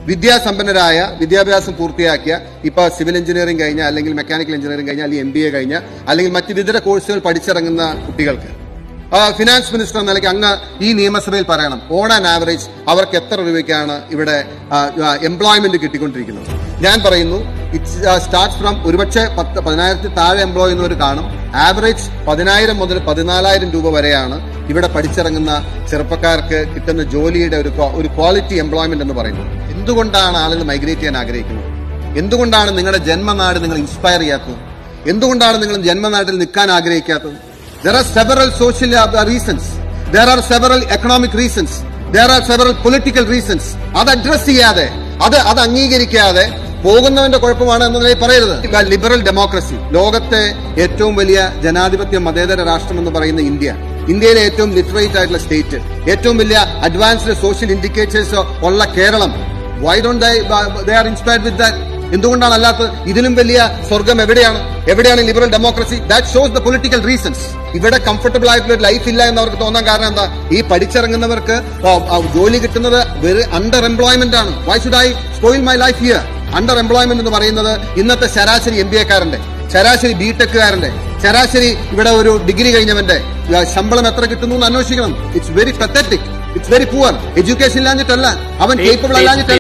വിദ്യാസമ്പന്നരായ വിദ്യാഭ്യാസം പൂർത്തിയാക്കിയ ഇപ്പൊ സിവിൽ എഞ്ചിനീയറിംഗ് കഴിഞ്ഞ അല്ലെങ്കിൽ മെക്കാനിക്കൽ എഞ്ചിനീയറിംഗ് കഴിഞ്ഞ അല്ലെങ്കിൽ എം ബി എ കഴിഞ്ഞ അല്ലെങ്കിൽ മറ്റ് വിവിധ കോഴ്സുകൾ പഠിച്ചിറങ്ങുന്ന കുട്ടികൾക്ക് ആ, ഫിനാൻസ് മിനിസ്റ്റർ എന്ന നിലയ്ക്ക് അങ്ങ് ഈ നിയമസഭയിൽ പറയണം ഓൺ ആൻ ആവറേജ് അവർക്ക് എത്ര രൂപയ്ക്കാണ് ഇവിടെ എംപ്ലോയ്മെന്റ് കിട്ടിക്കൊണ്ടിരിക്കുന്നത് ഞാൻ പറയുന്നു ഇറ്റ് സ്റ്റാർട്ട് ഫ്രം ഒരുപക്ഷെ പത്ത് പതിനായിരത്തി താഴെ എംപ്ലോയ് ചെയ്യുന്നവർ കാണും ആവറേജ് പതിനായിരം മുതൽ പതിനാലായിരം രൂപ വരെയാണ് ഇവിടെ പഠിച്ചിറങ്ങുന്ന ചെറുപ്പക്കാർക്ക് കിട്ടുന്ന ജോലിയുടെ ഒരു ക്വാ- ഒരു ക്വാളിറ്റി എംപ്ലോയ്മെന്റ് എന്ന് പറയുന്നത് എന്തുകൊണ്ടാണ് ആളുകൾ മൈഗ്രേറ്റ് ചെയ്യാൻ ആഗ്രഹിക്കുന്നത് എന്തുകൊണ്ടാണ് നിങ്ങളുടെ ജന്മനാട് നിങ്ങൾ ഇൻസ്പയർ ചെയ്യാത്തത് എന്തുകൊണ്ടാണ് നിങ്ങൾ ജന്മനാട്ടിൽ നിൽക്കാൻ ആഗ്രഹിക്കാത്തത് There are several social uh, reasons. There are several economic reasons. There are several political reasons. അത് അഡ്രസ് ചെയ്യാതെ അത് അത് അംഗീകരിക്കാതെ പോകുന്നവന്റെ കുഴപ്പമാണ് എന്ന് നിലയിൽ പറയരുത് ലിബറൽ ഡെമോക്രസി ലോകത്തെ ഏറ്റവും വലിയ ജനാധിപത്യ മതേതര രാഷ്ട്രം എന്ന് പറയുന്ന ഇന്ത്യ ഇന്ത്യയിലെ ഏറ്റവും ലിറ്ററേറ്റ് ആയിട്ടുള്ള സ്റ്റേറ്റ് ഏറ്റവും വലിയ അഡ്വാൻസ്ഡ് സോഷ്യൽ ഇൻഡിക്കേറ്റേഴ്സ് ഉള്ള Keralam why don't they are inspired with that എന്തുകൊണ്ടാണ് അല്ലാത്തത് ഇതിലും വലിയ സ്വർഗം എവിടെയാണ് എവിടെയാണ് liberal democracy that shows the political reasons ഇവിടെ കംഫർട്ടബിൾ ആയിട്ടുള്ള ഒരു ലൈഫ് ഇല്ല എന്ന് അവർക്ക് തോന്നാൻ കാരണം എന്താ ഈ പഠിച്ചിറങ്ങുന്നവർക്ക് ആ, ആ, ജോലി കിട്ടുന്നത് വെറി അണ്ടർ എംപ്ലോയ്മെന്റ് ആണ് why should I spoil my life here underemployment എന്ന് പറയുന്നത് ഇന്നത്തെ ശരാശരി എം ബി എക്കാരന്റെ ശരാശരി ബി ടെക്കുകാരന്റെ ശരാശരി ഇവിടെ ഒരു ഡിഗ്രി കഴിഞ്ഞവന്റെ ആ, ശമ്പളം എത്ര കിട്ടുന്നു എന്ന് അന്വേഷിക്കണം it's very pathetic it's very poor education ഇല്ലാഞ്ഞിട്ടല്ല അവൻ കേപ്പബിൾ അല്ലാഞ്ഞിട്ടല്ല